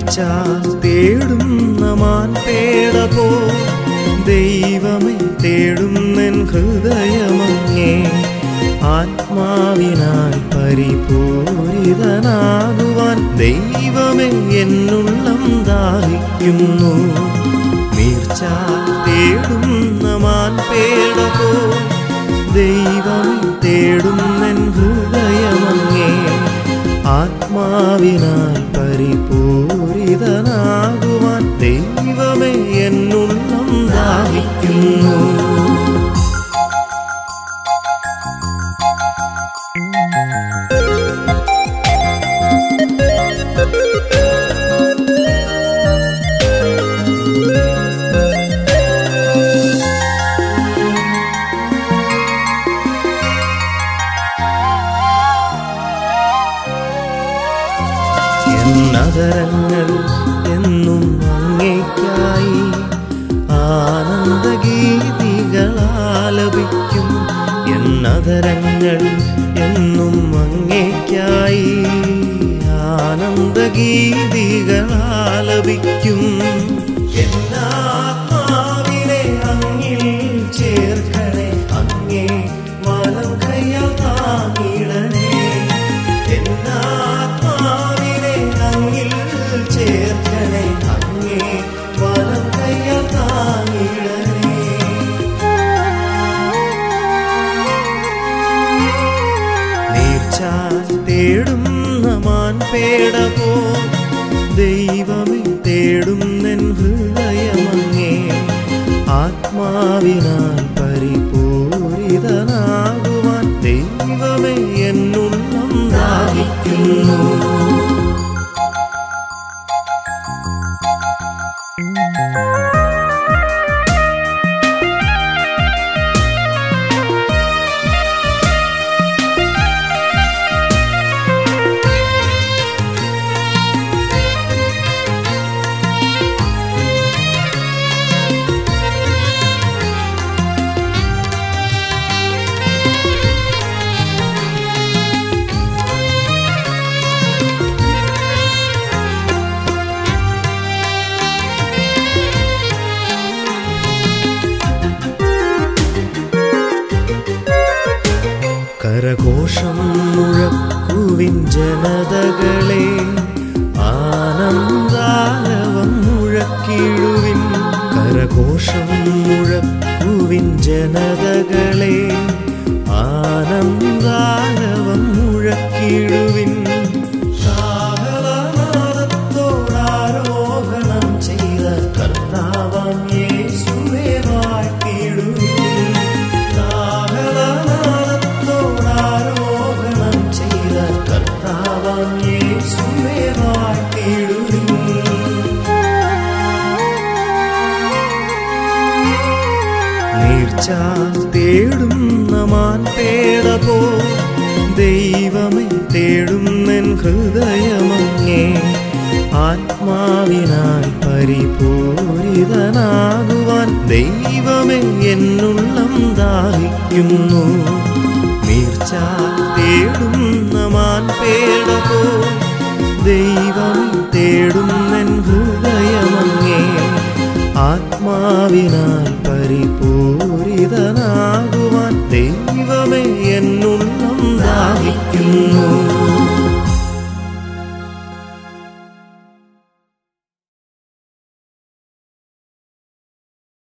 നീർച്ചാൽ തേടുന്ന മാൻപേട പോ ദൈവമേ തേടുന്നെൻ ഹൃദയമങ്ങേ ആത്മാവിനാൽ പരിപൂരിതനാകുവാൻ ദൈവമേ എന്നുള്ളം ദാഹിക്കുന്നു നീർച്ചാൽ തേടുന്ന മാൻപേട പോ ദൈവമേ തേടുന്നെൻ ഹൃദയമങ്ങേ ആത്മാവിനാൽ പരിപൂരിതനാകുവാൻ ദൈവമേ എന്നുള്ളം ദാഹിക്കുന്നു എന്നതരങ്ങൾ എന്നും അങ്ങേക്കായി ആനന്ദഗീതികളാലപിക്കും എന്നതരങ്ങൾ എന്നും അങ്ങേക്കായി ആനന്ദഗീതികളാലപിക്കും എന്നാത്മാവിനെ അങ്ങിൽ ചേർക്കണേ അങ്ങേ വലം കയ്യാൽ താങ്ങിടണേ എന്നാത്മാവിനെ അങ്ങിൽ ചേർക്കണേ അങ്ങേ വലം കയ്യാൽ താങ്ങിടണേ നീർച്ചാൽ തേടുന്ന മാൻപേട പോ ദൈവമേ തേടുന്നെൻ ഹൃദയമങ്ങേ ആത്മാവിനാൽ പരിപൂരിതനാകുവാൻ ദൈവമേ എന്നുള്ളം ദാഹിക്കുന്നു കരഘോഷം മുഴക്കുവിൻ ജനതകളെ ആനന്ദാരവം മുഴക്കിഴുവിൻ കരഘോഷം മുഴക്കുവിൻ ജനതകളെ ആനന്ദാരവം മുഴക്കിഴുവിൻ സാഹളനാദത്തോടാരോഹണം ചെയ്ത കർത്താവാം യേശുവേ വാഴ്ത്തിയിടുവിൻ കാഹളനാദത്തോടാരോഹണം ചെയ്ത കർത്താവാം യേശുവേ വാഴ്ത്തിയിടുവിൻ നീർച്ചാൽ തേടുന്ന മാൻപേട പോ ദൈവമേ തേടുന്നെൻ ഹൃദയമങ്ങേ ആത്മാവിനാൽ പരിപൂരിതനാകുവാൻ ദൈവമേ എന്നുള്ളം ദാഹിക്കുന്നു നീർച്ചാൽ തേടുന്ന മാൻപേട പോ ദൈവമേ തേടുന്നെൻ ഹൃദയമങ്ങേ ആത്മാവിനാൽ പരിപൂരിതനാകുവാൻ